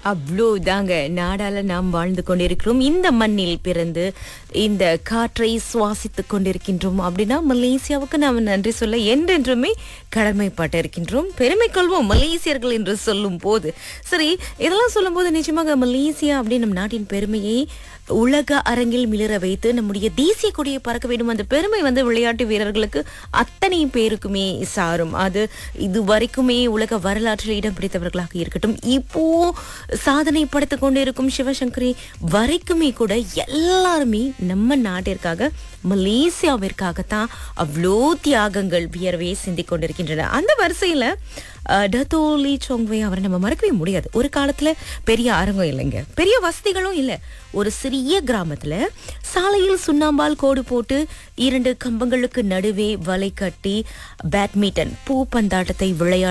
அவ்வளோதாங்க நாடால நாம் வாழ்ந்து கொண்டிருக்கிறோம் இந்த மண்ணில் பிறந்து இந்த காற்றை சுவாசித்துக் கொண்டிருக்கின்றோம் அப்படின்னா மலேசியாவுக்கு நாம் நன்றி சொல்ல என்றென்றுமே கடமைப்பட்டு இருக்கின்றோம் பெருமை கொள்வோம் மலேசியர்கள் என்று சொல்லும் போது சரி இதெல்லாம் சொல்லும்போது நிச்சயமாக மலேசியா அப்படின்னு நம் நாட்டின் பெருமையை உலக அரங்கில் மிளிர வைத்து நம்முடைய தேசிய கொடியை பறக்க வேண்டும் அந்த பெருமை வந்து விளையாட்டு வீரர்களுக்கு அத்தனை பேருக்குமே சாரும் அது இது வரைக்குமே உலக வரலாற்றில் இடம் பிடித்தவர்களாக இருக்கட்டும் இப்போ சாதனை படுத்திக் கொண்டிருக்கும் சிவசங்கரி வரைக்குமே கூட எல்லாருமே நம்ம நாட்டிற்காக மலேசியாவிற்காகத்தான் அவ்வளோ தியாகங்கள் வியர்வையை சிந்திக் கொண்டிருக்கின்றன அந்த வரிசையில அஹ், டத்தோலி சோங்வே அவரை நம்ம மறக்கவே முடியாது ஒரு காலத்துல பெரிய அரங்கம் இல்லைங்க பெரிய வசதிகளும் இல்லை ஒரு சிறிய கிராமத்துல சாலையில் சுண்ணாம்பால் கோடு போட்டு இரண்டு கம்பங்களுக்கு நடுவே வலை கட்டி பேட்மிண்டன் பூ பந்தாட்டத்தை விளையாட